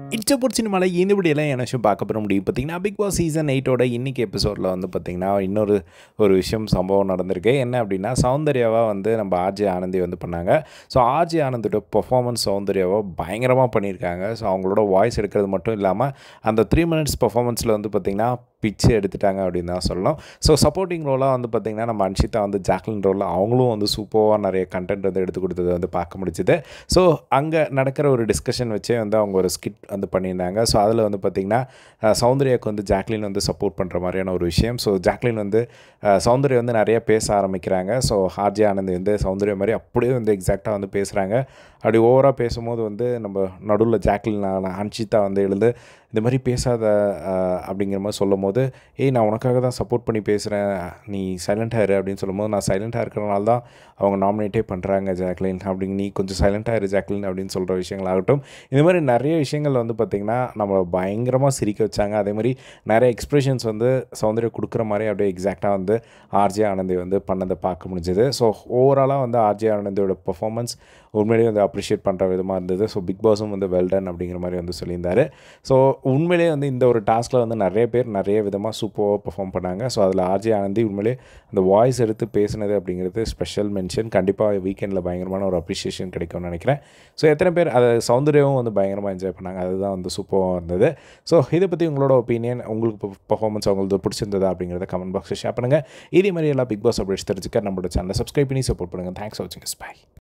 it's பிடிச்சி மலை இந்த இப்படியெல்லாம் என்ன விஷயம் பார்க்க போகிற முடியும் பார்த்தீங்கன்னா பிக் பாஸ் சீசன் எயிட்டோட இன்னைக்கு எபிசோடில் வந்து பார்த்திங்கன்னா இன்னொரு ஒரு விஷயம் சம்பவம் நடந்திருக்கு என்ன அப்படின்னா சௌந்தர்யாவாக வந்து நம்ம ஆர்ஜே ஆனந்தி வந்து பண்ணாங்க ஸோ ஆர்ஜே ஆனந்தோட பெர்ஃபார்மன்ஸ் சௌந்தர்யாவை பயங்கரமாக பண்ணியிருக்காங்க ஸோ அவங்களோட வாய்ஸ் எடுக்கிறது மட்டும் இல்லாமல் அந்த த்ரீ மினிட்ஸ் பெர்ஃபார்மன்ஸில் வந்து பார்த்திங்கன்னா பிச்சு எடுத்துட்டாங்க அப்படின்னு தான் சொல்லணும் ஸோ சப்போர்ட்டிங் ரோலாக வந்து பார்த்திங்கன்னா நம்ம அன்ஷிதா வந்து ஜாக்லின் ரோலில் அவங்களும் வந்து சூப்பராக நிறைய கண்டென்ட் வந்து எடுத்து கொடுத்தது வந்து பார்க்க முடிச்சுது ஸோ அங்கே நடக்கிற ஒரு டிஸ்கஷன் வச்சே வந்து அவங்க ஒரு ஸ்கிட் வந்து பண்ணியிருந்தாங்க ஸோ அதில் வந்து பார்த்திங்கன்னா அஹ், சௌந்தர்யாவுக்கு வந்து ஜாக்லின் வந்து சப்போர்ட் பண்ணுற மாதிரியான ஒரு விஷயம் ஸோ ஜாக்லின் வந்து அஹ், சௌந்தர்யா வந்து நிறைய பேச ஆரம்பிக்கிறாங்க ஸோ ஹார்ஜி ஆனந்த் வந்து சௌந்தர்யா மாதிரி அப்படியே வந்து எக்ஸாக்டாக வந்து பேசுகிறாங்க அப்படி ஓவராக பேசும்போது வந்து நம்ம நடுவில் ஜாக்லின் அன்ஷிதா வந்து எழுந்து இந்த மாதிரி பேசாத அஹ், அப்படிங்கிற மாதிரி சொல்லும் போது ஏய் நான் உனக்காக தான் சப்போர்ட் பண்ணி பேசுகிறேன் நீ சைலண்ட்டாக இரு அப்படின்னு சொல்லும்போது நான் சைலண்ட்டாக இருக்கிறனால தான் அவங்க நாமினேட்டே பண்ணுறாங்க ஜாக்லின் அப்படிங்க நீ கொஞ்சம் சைலண்ட்டாக இரு ஜாக்லின் அப்படின்னு சொல்கிற விஷயங்களாகட்டும் இந்த மாதிரி நிறைய விஷயங்கள் வந்து பார்த்திங்கன்னா நம்மளை பயங்கரமாக சிரிக்க வச்சாங்க அதே மாதிரி நிறைய எக்ஸ்ப்ரெஷன்ஸ் வந்து சௌந்தர்யா கொடுக்குற மாதிரி அப்படியே எக்ஸாக்டாக வந்து ஆர்ஜே ஆனந்தி வந்து பண்ணதை பார்க்க முடிஞ்சது ஸோ ஓவராலாக வந்து ஆர்ஜே ஆனந்தியோட பெர்ஃபார்மன்ஸ் உண்மையிலேயே வந்து அப்ரிஷியேட் பண்ணுற விதமாக இருந்தது ஸோ பிக் பாஸும் வந்து வெல்டன் அப்படிங்கிற மாதிரி வந்து சொல்லியிருந்தாரு ஸோ உண்மையிலேயே வந்து இந்த ஒரு டாஸ்கில் வந்து நிறைய பேர் நிறைய விதமாக சூப்பராக பெர்ஃபார்ம் பண்ணாங்க ஸோ அதில் ஆர்ஜே ஆனந்தி உண்மையிலே அந்த வாய்ஸ் எடுத்து பேசுனது அப்படிங்கிறது ஸ்பெஷல் மென்ஷன் கண்டிப்பாக வீக்கெண்டில் பயங்கரமான ஒரு அப்ரிஷியேஷன் கிடைக்கும்னு நினைக்கிறேன் ஸோ எத்தனை பேர் அதை சௌந்தர்யாவும் வந்து பயங்கரமாக என்ஜாய் பண்ணாங்க அதுதான் வந்து சூப்பராக இருந்தது ஸோ இதை பற்றி உங்களோட ஒப்பீனியன் உங்களுக்கு பர்ஃபார்மன்ஸ் அவங்களுக்கு பிடிச்சிருந்ததா அப்படிங்கிறத கமெண்ட் பாக்ஸில் ஷேர் பண்ணுங்கள் இதே மாதிரி எல்லா பிக் பாஸ் அப்டேட்ஸ் தெரிஞ்சுக்க நம்மளோட சேனலை சப்ஸ்கிரைப் பண்ணி சப்போர்ட் பண்ணுங்கள் தேங்க்ஸ் ஃபார் வாட்சிங் பை